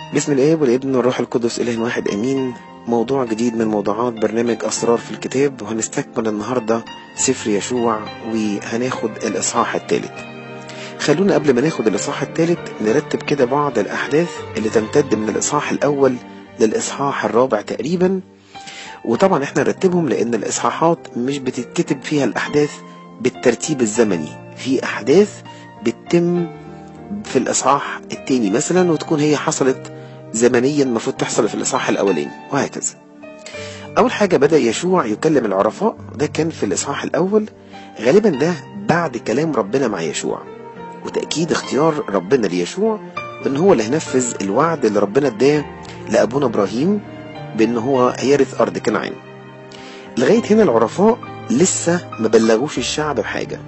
بسم الآب والابن والروح القدس إله واحد أمين موضوع جديد من موضوعات برنامج أسرار في الكتاب وهنستكمل النهاردة سفر يشوع وهناخد الإصحاح الثالث خلونا قبل ما ناخد الإصحاح الثالث نرتب كده بعض الأحداث اللي تمتد من الإصحاح الأول للإصحاح الرابع تقريبا وطبعا احنا نرتبهم لأن الإصحاحات مش بتتكتب فيها الأحداث بالترتيب الزمني في أحداث بتتم في الإصحاح التاني مثلا وتكون هي حصلت زمنيا المفروض تحصل في الإصحاح الأولاني وهكذا أول حاجة بدأ يشوع يكلم العرفاء ده كان في الإصحاح الأول غالبا ده بعد كلام ربنا مع يشوع وتأكيد اختيار ربنا ليشوع وإن هو اللي هينفذ الوعد اللي ربنا اداه لأبونا إبراهيم بإن هو هيرث أرض كنعان لغاية هنا العرفاء لسه ما بلغوش الشعب بحاجة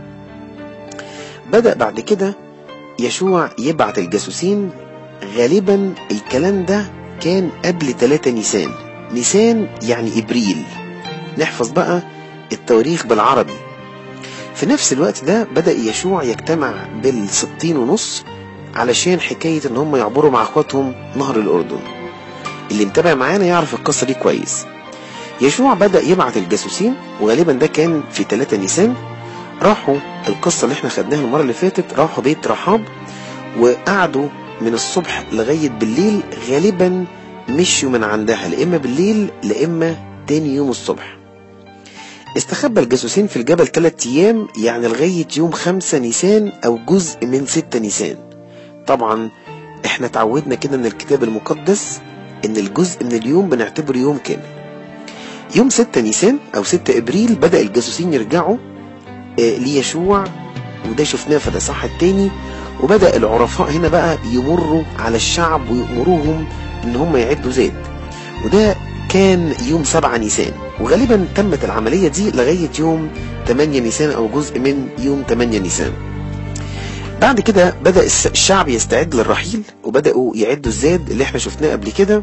بدأ بعد كده يشوع يبعت الجاسوسين غالبا الكلام ده كان قبل 3 نيسان نيسان يعني ابريل نحفظ بقى التواريخ بالعربي في نفس الوقت ده بدأ يشوع يجتمع بالستين ونص علشان حكاية ان هم يعبروا مع اخواتهم نهر الاردن اللي متابع معانا يعرف القصة دي كويس يشوع بدأ يبعت الجاسوسين وغالبا ده كان في 3 نيسان راحوا القصة اللي احنا خدناها المرة اللي فاتت راحوا بيت رحاب وقعدوا من الصبح لغاية بالليل غالبا مشوا من عندها لإما بالليل لإما تاني يوم الصبح استخبى الجاسوسين في الجبل ثلاثة أيام يعني لغاية يوم خمسة نيسان أو جزء من ستة نيسان طبعا احنا تعودنا كده ان الكتاب المقدس ان الجزء من اليوم بنعتبره يوم كامل يوم ستة نيسان أو ستة إبريل بدأ الجاسوسين يرجعوا آه ليشوع وده شفناه في الإصحاح التاني وبدأ العرفاء هنا بقى يمروا على الشعب ويأمروهم إن هم يعدوا زاد وده كان يوم سبعة نيسان وغالبا تمت العملية دي لغاية يوم 8 نيسان أو جزء من يوم 8 نيسان بعد كده بدأ الشعب يستعد للرحيل وبدأوا يعدوا الزاد اللي احنا شفناه قبل كده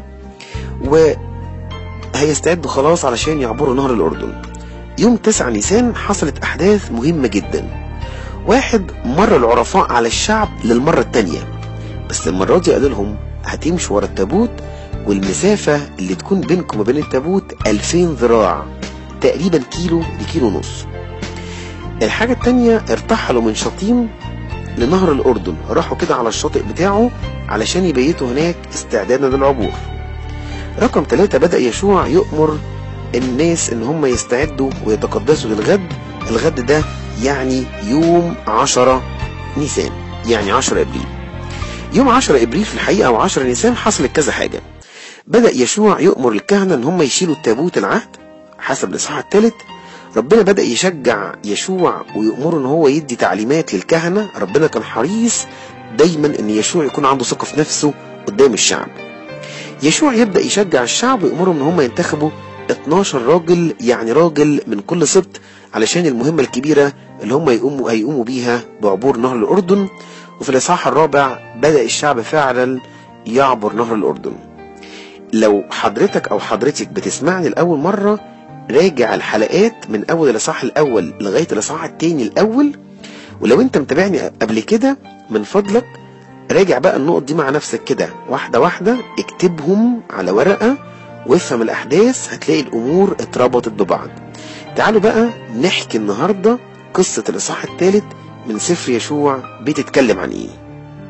وهيستعدوا خلاص علشان يعبروا نهر الأردن يوم 9 نيسان حصلت أحداث مهمة جداً واحد مر العرفاء على الشعب للمرة التانية بس المرة دي قال لهم هتمشوا ورا التابوت والمسافة اللي تكون بينكم وبين التابوت 2000 ذراع تقريبا كيلو لكيلو ونص الحاجة التانية ارتحلوا من شطيم لنهر الأردن راحوا كده على الشاطئ بتاعه علشان يبيتوا هناك استعدادا للعبور رقم ثلاثة بدأ يشوع يؤمر الناس ان هم يستعدوا ويتقدسوا للغد الغد ده يعني يوم 10 نيسان يعني 10 ابريل يوم 10 ابريل في الحقيقه او 10 نيسان حصلت كذا حاجه بدا يشوع يؤمر الكهنه ان هم يشيلوا التابوت العهد حسب الاصحاح الثالث ربنا بدا يشجع يشوع ويؤمره ان هو يدي تعليمات للكهنه ربنا كان حريص دايما ان يشوع يكون عنده ثقه في نفسه قدام الشعب يشوع يبدا يشجع الشعب ويؤمرهم ان هم ينتخبوا 12 راجل يعني راجل من كل سبط علشان المهمة الكبيرة اللي هم يقوموا هيقوموا بيها بعبور نهر الأردن وفي الإصحاح الرابع بدأ الشعب فعلا يعبر نهر الأردن لو حضرتك أو حضرتك بتسمعني لأول مرة راجع الحلقات من أول الإصحاح الأول لغاية الإصحاح التاني الأول ولو أنت متابعني قبل كده من فضلك راجع بقى النقط دي مع نفسك كده واحدة واحدة اكتبهم على ورقة وافهم الأحداث هتلاقي الأمور اتربطت ببعض تعالوا بقى نحكي النهاردة قصة الإصحاح الثالث من سفر يشوع بتتكلم عن إيه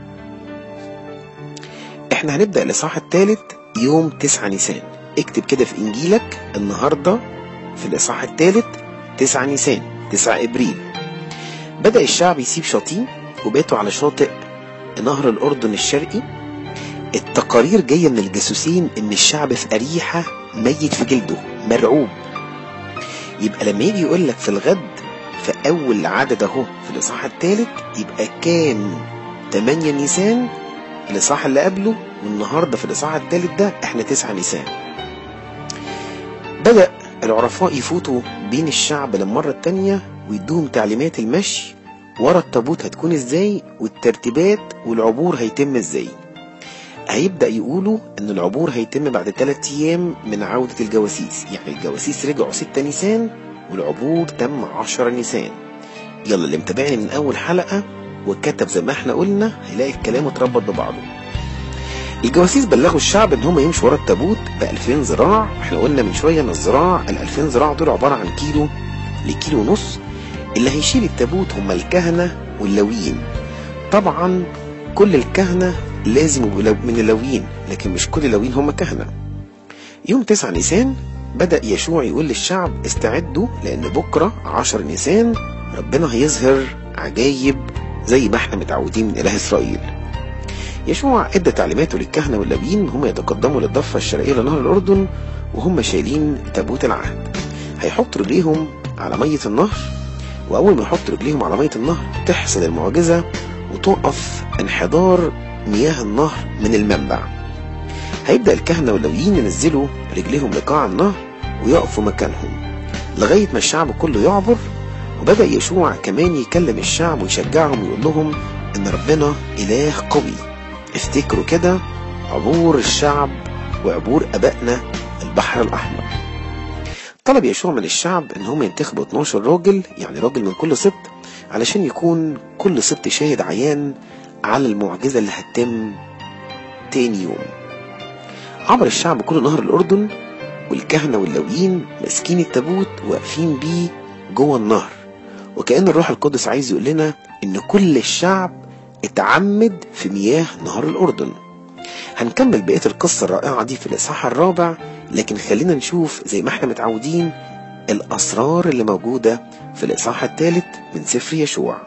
إحنا هنبدأ الإصحاح الثالث يوم 9 نيسان اكتب كده في إنجيلك النهاردة في الإصحاح الثالث 9 نيسان 9 إبريل بدأ الشعب يسيب شاطئ وباتوا على شاطئ نهر الأردن الشرقي التقارير جاية من الجاسوسين إن الشعب في أريحة ميت في جلده مرعوب يبقى لما يجي يقول لك في الغد في اول عدد اهو في الاصحاح الثالث يبقى كان 8 نيسان الاصحاح اللي قبله والنهارده في الاصحاح الثالث ده احنا 9 نيسان بدا العرفاء يفوتوا بين الشعب للمره الثانيه ويدوهم تعليمات المشي ورا التابوت هتكون ازاي والترتيبات والعبور هيتم ازاي هيبدأ يقولوا ان العبور هيتم بعد ثلاث ايام من عودة الجواسيس يعني الجواسيس رجعوا 6 نيسان والعبور تم 10 نيسان يلا اللي متابعني من اول حلقة وكتب زي ما احنا قلنا هيلاقي الكلام اتربط ببعضه الجواسيس بلغوا الشعب ان هم يمشوا ورا التابوت ب 2000 ذراع احنا قلنا من شويه ان الذراع ال 2000 ذراع دول عباره عن كيلو لكيلو ونص اللي هيشيل التابوت هم الكهنه واللويين طبعا كل الكهنه لازم يبقوا من اللويين لكن مش كل اللويين هم كهنه يوم 9 نيسان بدأ يشوع يقول للشعب استعدوا لأن بكرة 10 نيسان ربنا هيظهر عجايب زي ما احنا متعودين من إله إسرائيل يشوع ادى تعليماته للكهنة واللاويين هم يتقدموا للضفة الشرقية لنهر الأردن وهم شايلين تابوت العهد هيحط رجليهم على مية النهر وأول ما يحط رجليهم على مية النهر تحصل المعجزة وتقف انحدار مياه النهر من المنبع هيبدأ الكهنة واللاويين ينزلوا رجليهم لقاع النهر ويقفوا مكانهم لغاية ما الشعب كله يعبر وبدأ يشوع كمان يكلم الشعب ويشجعهم ويقول لهم إن ربنا إله قوي افتكروا كده عبور الشعب وعبور أبائنا البحر الأحمر طلب يشوع من الشعب إن هم ينتخبوا 12 راجل يعني راجل من كل سبط علشان يكون كل سبط شاهد عيان على المعجزة اللي هتتم تاني يوم عبر الشعب كل نهر الأردن والكهنة واللويين ماسكين التابوت واقفين بيه جوه النهر وكأن الروح القدس عايز يقول لنا إن كل الشعب اتعمد في مياه نهر الأردن هنكمل بقية القصة الرائعة دي في الإصحاح الرابع لكن خلينا نشوف زي ما احنا متعودين الأسرار اللي موجودة في الإصحاح الثالث من سفر يشوع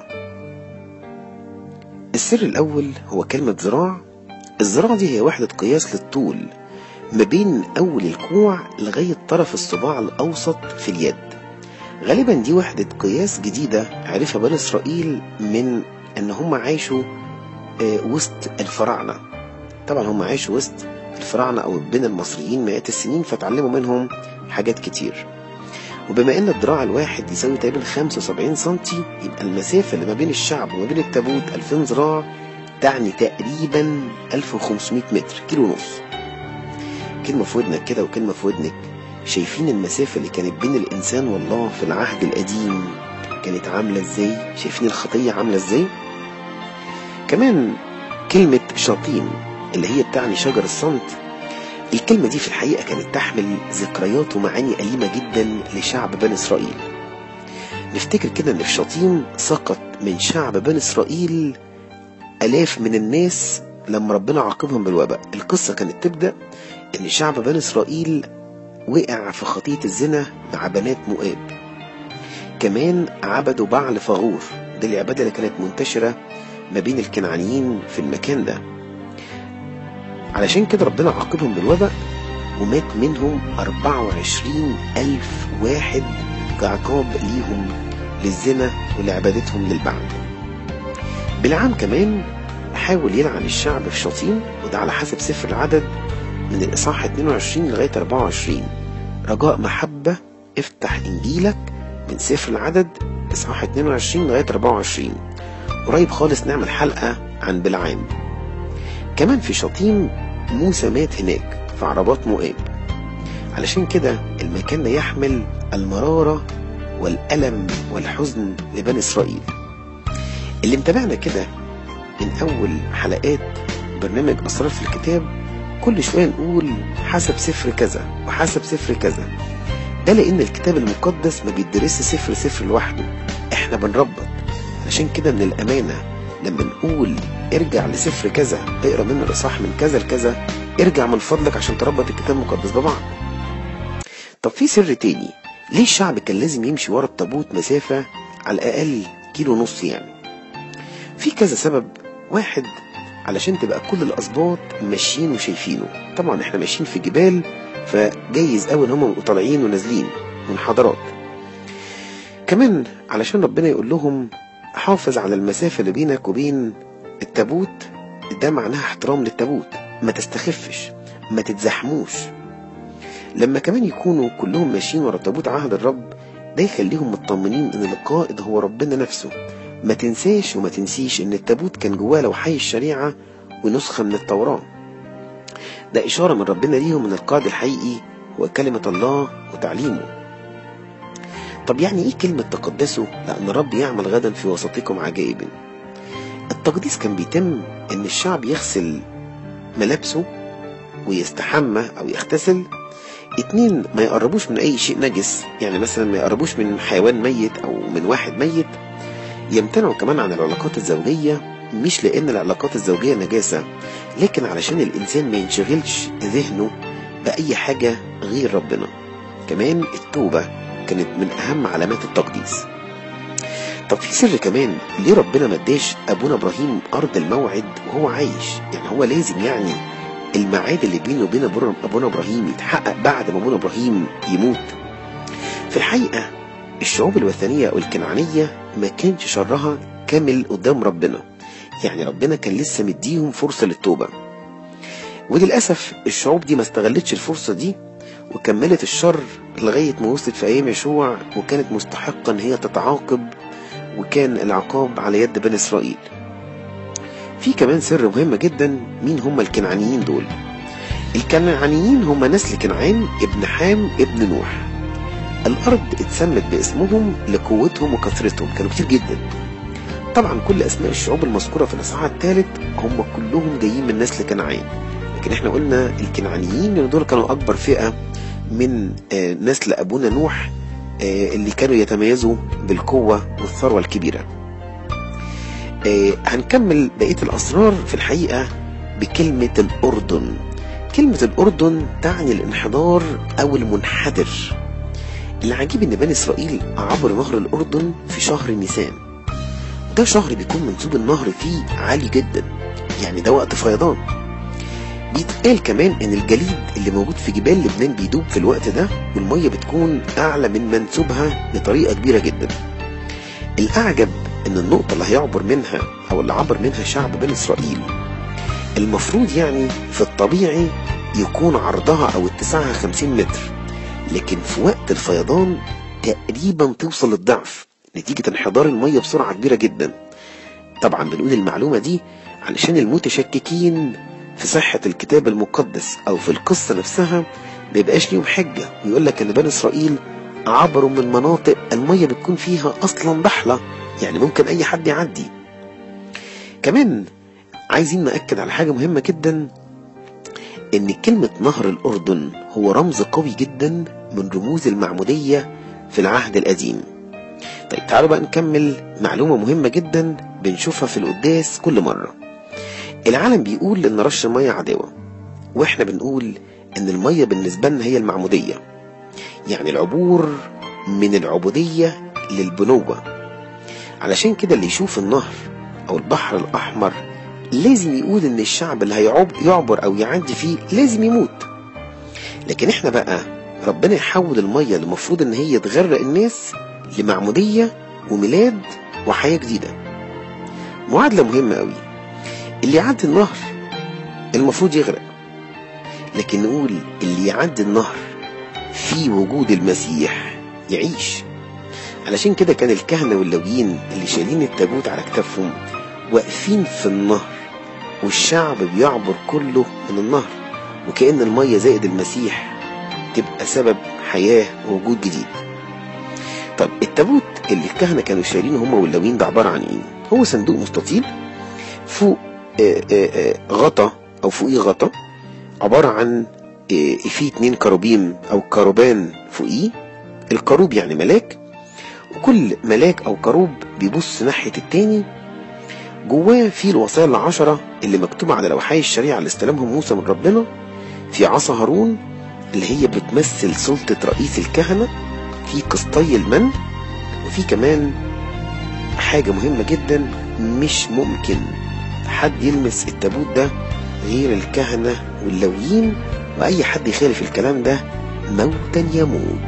السر الأول هو كلمة ذراع الذراع دي هي وحدة قياس للطول ما بين أول الكوع لغاية طرف الصباع الأوسط في اليد غالبا دي وحدة قياس جديدة عرفها بني إسرائيل من إن هم عاشوا وسط الفراعنة طبعا هم عاشوا وسط الفراعنة أو بين المصريين مئات السنين فتعلموا منهم حاجات كتير وبما ان الذراع الواحد يساوي تقريبا 75 سنتي يبقى المسافة اللي ما بين الشعب وما بين التابوت 2000 ذراع تعني تقريبا 1500 متر كيلو ونص كلمة في ودنك كده وكلمة في ودنك شايفين المسافة اللي كانت بين الإنسان والله في العهد القديم كانت عاملة ازاي شايفين الخطية عاملة ازاي كمان كلمة شاطين اللي هي بتعني شجر الصمت الكلمة دي في الحقيقة كانت تحمل ذكريات ومعاني أليمة جدا لشعب بني إسرائيل نفتكر كده إن في شاطين سقط من شعب بني إسرائيل آلاف من الناس لما ربنا عاقبهم بالوباء القصة كانت تبدأ إن شعب بني إسرائيل وقع في خطية الزنا مع بنات مؤاب كمان عبدوا بعل فاغور دي العبادة اللي كانت منتشرة ما بين الكنعانيين في المكان ده علشان كده ربنا عاقبهم بالوباء ومات منهم 24 ألف واحد كعقاب ليهم للزنا ولعبادتهم للبعل بالعام كمان حاول يلعن الشعب في شاطين وده على حسب سفر العدد من الإصحاح 22 لغاية 24 رجاء محبة افتح إنجيلك من سفر العدد إصحاح 22 لغاية 24 قريب خالص نعمل حلقة عن بلعام كمان في شطيم موسى مات هناك في عربات مؤاب علشان كده المكان ده يحمل المرارة والألم والحزن لبني إسرائيل اللي متابعنا كده من أول حلقات برنامج أسرار في الكتاب كل شوية نقول حسب سفر كذا وحسب سفر كذا ده لأن الكتاب المقدس ما بيدرسش سفر سفر لوحده احنا بنربط عشان كده من الأمانة لما نقول ارجع لسفر كذا اقرا منه الإصحاح من كذا لكذا ارجع من فضلك عشان تربط الكتاب المقدس ببعض طب في سر تاني ليه الشعب كان لازم يمشي ورا التابوت مسافة على الأقل كيلو ونص يعني في كذا سبب واحد علشان تبقى كل الأسباط ماشيين وشايفينه طبعا احنا ماشيين في جبال فجايز قوي ان هم يبقوا طالعين ونازلين من حضارات كمان علشان ربنا يقول لهم حافظ على المسافة اللي بينك وبين التابوت ده معناها احترام للتابوت ما تستخفش ما تتزحموش لما كمان يكونوا كلهم ماشيين ورا تابوت عهد الرب ده يخليهم مطمنين ان القائد هو ربنا نفسه ما تنساش وما تنسيش ان التابوت كان جواه لوحي الشريعة ونسخة من التوراة ده إشارة من ربنا ليهم ان القائد الحقيقي هو كلمة الله وتعليمه طب يعني ايه كلمة تقدسوا لأن الرب يعمل غدا في وسطكم عجائب التقديس كان بيتم ان الشعب يغسل ملابسه ويستحمى او يغتسل اتنين ما يقربوش من اي شيء نجس يعني مثلا ما يقربوش من حيوان ميت او من واحد ميت يمتنعوا كمان عن العلاقات الزوجية مش لان العلاقات الزوجية نجاسة لكن علشان الانسان ما ينشغلش ذهنه باي حاجة غير ربنا كمان التوبة كانت من اهم علامات التقديس طب في سر كمان ليه ربنا ما اداش ابونا ابراهيم ارض الموعد وهو عايش يعني هو لازم يعني الميعاد اللي بينه وبين ابونا ابراهيم يتحقق بعد ما ابونا ابراهيم يموت في الحقيقه الشعوب الوثنيه او الكنعانيه ما كانش شرها كامل قدام ربنا يعني ربنا كان لسه مديهم فرصه للتوبه وللاسف الشعوب دي ما استغلتش الفرصه دي وكملت الشر لغايه ما وصلت في ايام يشوع وكانت مستحقه ان هي تتعاقب وكان العقاب على يد بني اسرائيل في كمان سر مهم جدا مين هم الكنعانيين دول الكنعانيين هم نسل كنعان ابن حام ابن نوح الأرض اتسمت باسمهم لقوتهم وكثرتهم كانوا كتير جدا طبعا كل أسماء الشعوب المذكورة في الإصحاح الثالث هم كلهم جايين من نسل كنعان لكن احنا قلنا الكنعانيين لأن دول كانوا أكبر فئة من نسل أبونا نوح اللي كانوا يتميزوا بالقوة والثروة الكبيرة آه هنكمل بقية الأسرار في الحقيقة بكلمة الأردن كلمة الأردن تعني الانحدار أو المنحدر العجيب إن بني إسرائيل عبر نهر الأردن في شهر نيسان ده شهر بيكون منسوب النهر فيه عالي جدا يعني ده وقت فيضان بيتقال كمان ان الجليد اللي موجود في جبال لبنان بيدوب في الوقت ده والميه بتكون اعلى من منسوبها بطريقه كبيره جدا الاعجب ان النقطة اللي هيعبر منها او اللي عبر منها شعب بني اسرائيل المفروض يعني في الطبيعي يكون عرضها او اتساعها 50 متر لكن في وقت الفيضان تقريبا توصل للضعف نتيجة انحدار المية بسرعة كبيرة جدا طبعا بنقول المعلومة دي علشان المتشككين في صحة الكتاب المقدس او في القصة نفسها ميبقاش ليهم حجة ويقول لك ان بني اسرائيل عبروا من مناطق المية بتكون فيها اصلا ضحلة يعني ممكن اي حد يعدي كمان عايزين نأكد على حاجة مهمة جدا ان كلمة نهر الاردن هو رمز قوي جدا من رموز المعمودية في العهد القديم طيب تعالوا بقى نكمل معلومة مهمة جدا بنشوفها في القداس كل مرة العالم بيقول ان رش المية عداوة واحنا بنقول ان المية بالنسبة لنا هي المعمودية يعني العبور من العبودية للبنوة علشان كده اللي يشوف النهر او البحر الاحمر لازم يقول ان الشعب اللي هيعب يعبر او يعدي فيه لازم يموت لكن احنا بقى ربنا يحول المية اللي المفروض ان هي تغرق الناس لمعمودية وميلاد وحياة جديدة معادلة مهمة قوي اللي يعدي النهر المفروض يغرق لكن نقول اللي يعدي النهر في وجود المسيح يعيش علشان كده كان الكهنة واللويين اللي شايلين التابوت على كتافهم واقفين في النهر والشعب بيعبر كله من النهر وكأن المية زائد المسيح تبقى سبب حياة ووجود جديد طب التابوت اللي الكهنة كانوا شايلينه هم واللويين ده عبارة عن ايه هو صندوق مستطيل فوق آآ آآ غطا او فوقيه غطا عبارة عن فيه اتنين كروبيم او كروبان فوقيه الكروب يعني ملاك وكل ملاك او كروب بيبص ناحية التاني جواه في الوصايا العشرة اللي مكتوبة على لوحي الشريعة اللي استلمهم موسى من ربنا في عصا هارون اللي هي بتمثل سلطة رئيس الكهنة في قسطي المن وفي كمان حاجة مهمة جدا مش ممكن حد يلمس التابوت ده غير الكهنة واللويين وأي حد يخالف الكلام ده موتا يموت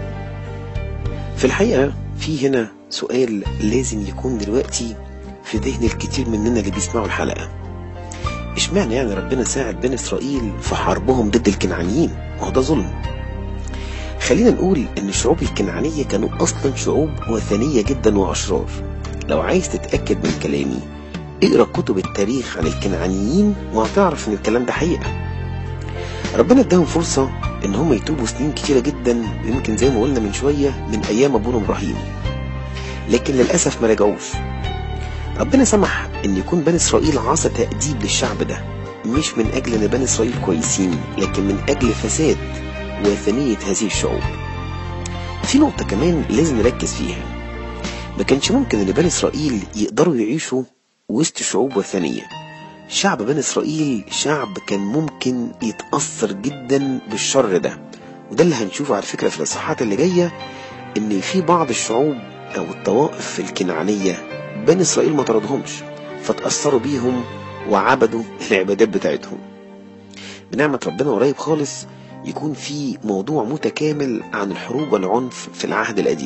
في الحقيقة في هنا سؤال لازم يكون دلوقتي في ذهن الكتير مننا اللي بيسمعوا الحلقة اشمعنى يعني ربنا ساعد بني اسرائيل في حربهم ضد الكنعانيين وهو ده ظلم خلينا نقول ان الشعوب الكنعانية كانوا اصلا شعوب وثنية جدا واشرار لو عايز تتأكد من كلامي اقرا كتب التاريخ عن الكنعانيين وهتعرف ان الكلام ده حقيقة ربنا اداهم فرصة ان هم يتوبوا سنين كتيرة جدا يمكن زي ما قلنا من شوية من ايام ابونا ابراهيم لكن للأسف ما رجعوش ربنا سمح ان يكون بني اسرائيل عصا تأديب للشعب ده مش من أجل أن بني إسرائيل كويسين لكن من أجل فساد وثنية هذه الشعوب في نقطة كمان لازم نركز فيها ما كانش ممكن أن بني إسرائيل يقدروا يعيشوا وسط شعوب وثنية شعب بني إسرائيل شعب كان ممكن يتأثر جدا بالشر ده وده اللي هنشوفه على فكرة في الإصحاحات اللي جاية إن في بعض الشعوب أو الطوائف الكنعانية بني إسرائيل ما طردهمش فتأثروا بيهم وعبدوا العبادات بتاعتهم بنعمة ربنا قريب خالص يكون في موضوع متكامل عن الحروب والعنف في العهد القديم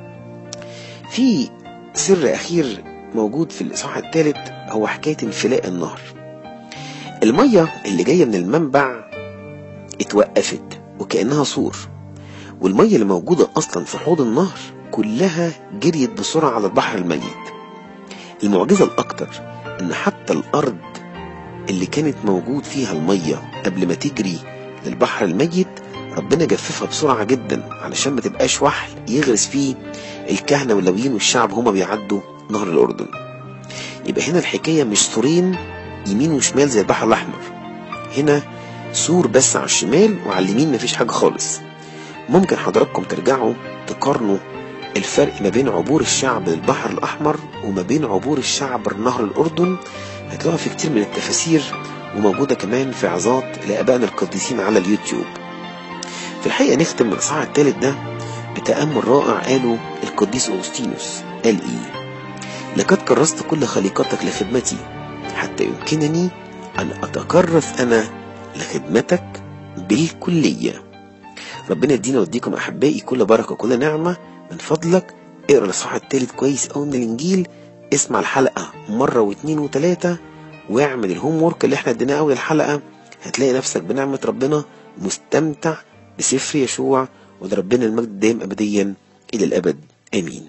في سر أخير موجود في الإصحاح الثالث هو حكاية انفلاء النهر المية اللي جاية من المنبع اتوقفت وكأنها سور والمية اللي موجودة أصلا في حوض النهر كلها جريت بسرعة على البحر الميت المعجزة الأكتر إن حتى الأرض اللي كانت موجود فيها المية قبل ما تجري للبحر الميت ربنا جففها بسرعة جدا علشان ما تبقاش وحل يغرس فيه الكهنة واللويين والشعب هما بيعدوا نهر الأردن يبقى هنا الحكاية مش سورين يمين وشمال زي البحر الأحمر هنا سور بس على الشمال وعلى اليمين مفيش حاجة خالص ممكن حضراتكم ترجعوا تقارنوا الفرق ما بين عبور الشعب للبحر الأحمر وما بين عبور الشعب لنهر الأردن هتلاقوها في كتير من التفاسير وموجودة كمان في عظات لآبائنا القديسين على اليوتيوب في الحقيقة نختم الإصحاح الثالث ده بتأمل رائع قاله القديس أوغسطينوس قال إيه لقد كرست كل خليقتك لخدمتي حتى يمكنني أن أتكرس أنا لخدمتك بالكلية ربنا يدينا ويديكم أحبائي كل بركة وكل نعمة من فضلك اقرا الإصحاح التالت كويس أوي من الإنجيل اسمع الحلقة مرة واتنين وتلاتة واعمل الهوم وورك اللي احنا اديناه أول الحلقة هتلاقي نفسك بنعمة ربنا مستمتع بسفر يشوع ولربنا المجد دائم أبديا إلى الأبد آمين